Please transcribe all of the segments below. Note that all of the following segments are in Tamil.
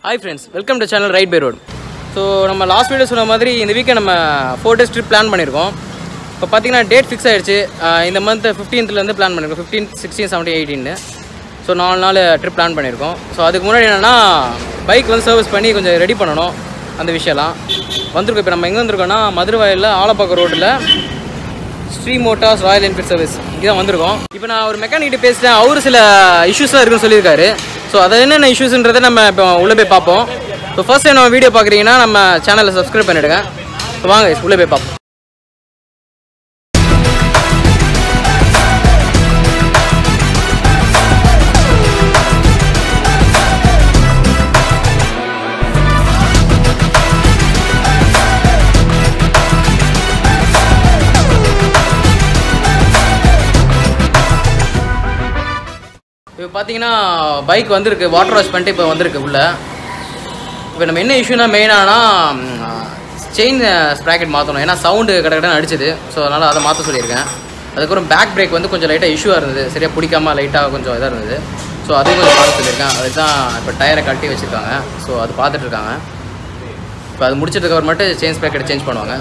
hi friends welcome to channel ride by road so நம்ம லாஸ்ட் வீடியோ சொன்ன மாதிரி இந்த வீக்கெண்ட் நம்ம ஃபோர் டேஸ் ட்ரிப் பிளான் பண்ணியிருக்கோம் இப்போ பார்த்தீங்கன்னா டேட் ஃபிக்ஸ் ஆயிடுச்சு ஆஹ் இந்த மந்த் ஃபிஃப்டீன்த்லேருந்து பிளான் பண்ணியிருக்கோம் ஃபிஃப்டீன் சிக்ஸ்டீன் செவன்டீன் எயிட்டீன்னு ஸோ நாலு நாள் ட்ரிப் பிளான் பண்ணியிருக்கோம் ஸோ அதுக்கு முன்னாடி என்னென்னா பைக் வந்து சர்வீஸ் பண்ணி கொஞ்சம் ரெடி பண்ணணும் அந்த விஷயம்லாம் வந்திருக்கோம் இப்போ நம்ம எங்கே வந்திருக்கோம்னா மதுரவாயில் ஆலப்பாக்கம் ரோட்டில் Sri motors Royal Enfield service இங்கே தான் வந்திருக்கோம் இப்போ நான் ஒரு மெக்கானிக்கிட்ட பேசிட்டேன் அவரு சில இஷ்யூஸ்லாம் இருக்குன்னு சொல்லியிருக்காரு ஸோ அது என்னென்ன இஷ்யூஸ்ன்றதை நம்ம இப்போ உள்ளே போய் பார்ப்போம் ஸோ ஃபர்ஸ்ட் டைம் நம்ம வீடியோ பார்க்குறீங்கன்னா நம்ம சேனலை சப்ஸ்கிரைப் பண்ணிவிடுங்க ஸோ வாங்க உள்ளே போய் பார்ப்போம் இப்போ பார்த்தீங்கன்னா பைக் வந்திருக்கு வாட்டர் வாஷ் பண்ணிட்டு இப்போ வந்திருக்கு உள்ள இப்போ நம்ம என்ன இஷ்யூனா மெயினானா செயின் ஸ்ப்ராக்கெட் மாற்றணும் ஏன்னா சவுண்டு கடை கடை அடிச்சது ஸோ அதனால் அதை மாற்ற சொல்லியிருக்கேன் அதுக்கப்புறம் பேக் பிரேக் வந்து கொஞ்சம் லைட்டாக இஷ்யூவாக இருந்தது சரியாக பிடிக்காம லைட்டாக கொஞ்சம் இதாக இருந்தது ஸோ அதையும் கொஞ்சம் பார்க்க சொல்லியிருக்கேன் அதுக்கு தான் இப்போ டயரை கட்டி வச்சுருக்காங்க ஸோ அது பார்த்துட்டு இருக்காங்க இப்போ அது முடிச்சதுக்கு அப்புறமேட்டு செயின் ஸ்ப்ராக்கெட் சேஞ்ச் பண்ணுவாங்க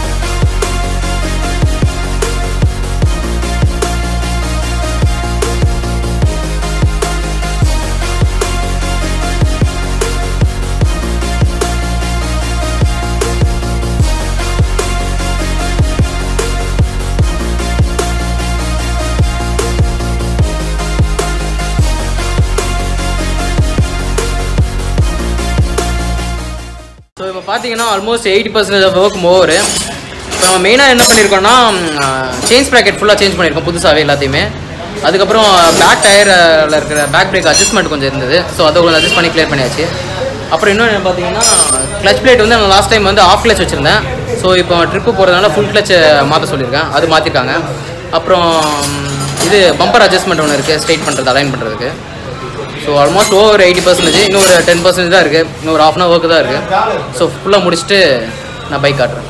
ஸோ இப்போ பார்த்தீங்கன்னா almost eighty percentage of work more இப்போ நம்ம மெயினாக என்ன பண்ணியிருக்கோம்னா சேஞ்ச் ப்ராக்கெட் ஃபுல்லாக சேஞ்ச் பண்ணியிருக்கோம் புதுசாகவே எல்லாத்தையுமே அதுக்கப்புறம் பேக் டயரில் இருக்கிற பேக் பிரேக் அட்ஜஸ்ட்மெண்ட் கொஞ்சம் இருந்தது ஸோ அதை கொஞ்சம் அட்ஜஸ்ட் பண்ணி கிளியர் பண்ணியாச்சு அப்புறம் இன்னொன்று என்ன பார்த்தீங்கன்னா கிளச் பிளேட் வந்து நான் லாஸ்ட் டைம் வந்து ஆஃப் கிளச் வச்சுருந்தேன் ஸோ இப்போ ட்ரிப்பு போகிறதுனால ஃபுல் கிளச்சை மாற்ற சொல்லியிருக்கேன் அது மாற்றிருக்காங்க அப்புறம் இது பம்பர் அட்ஜஸ்ட்மெண்ட் ஒன்று இருக்குது ஸ்ட்ரைட் பண்ணுறது அலைன் பண்ணுறதுக்கு so almost over eighty percentage இன்னும் ஒரு டென் பர்சன்டேஜ் தான் இருக்குது இன்னும் ஒரு ஆஃப் அன் ஒர்க்கு தான் இருக்குது ஸோ ஃபுல்லாக முடிச்சுட்டு நான் பைக் காட்டுறேன்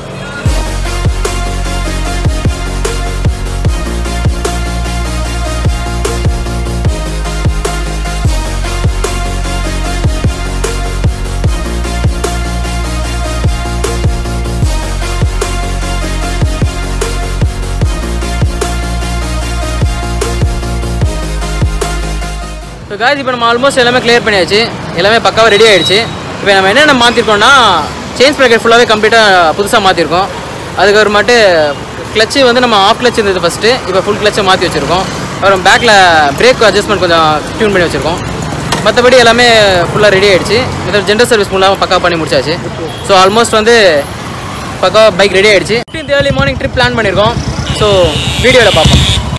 ஸோ காய்ஸ் இப்போ நம்ம ஆல்மோஸ்ட் எல்லாமே கிளியர் பண்ணியாச்சு எல்லாமே பக்காவாக ரெடி ஆயிடுச்சு இப்போ நம்ம என்னென்ன மாற்றிருக்கோம்னா சேஞ்ச் ப்ராக்கெட் ஃபுல்லாகவே கம்ப்ளீட்டாக புதுசாக மாற்றிருக்கோம் அதுக்கப்புறமேட்டு கிளச்சு வந்து நம்ம ஆஃப் கிளச் இருந்தது ஃபஸ்ட்டு இப்போ ஃபுல் கிளச்சை மாற்றி வச்சுருக்கோம் அப்புறம் பேக்கில் பிரேக் அட்ஜஸ்ட்மெண்ட் கொஞ்சம் டியூன் பண்ணி வச்சுருக்கோம் மற்றபடி எல்லாமே ஃபுல்லாக ரெடி ஆயிடுச்சு இதில் ஜென்ரல் சர்வீஸ் ஃபுல்லாக பக்கா பண்ணி முடிச்சாச்சு ஸோ ஆல்மோஸ்ட் வந்து பக்காவாக பைக் ரெடி ஆயிடுச்சு fifteenth early morning trip plan பண்ணியிருக்கோம் ஸோ வீடியோவில் பார்ப்போம்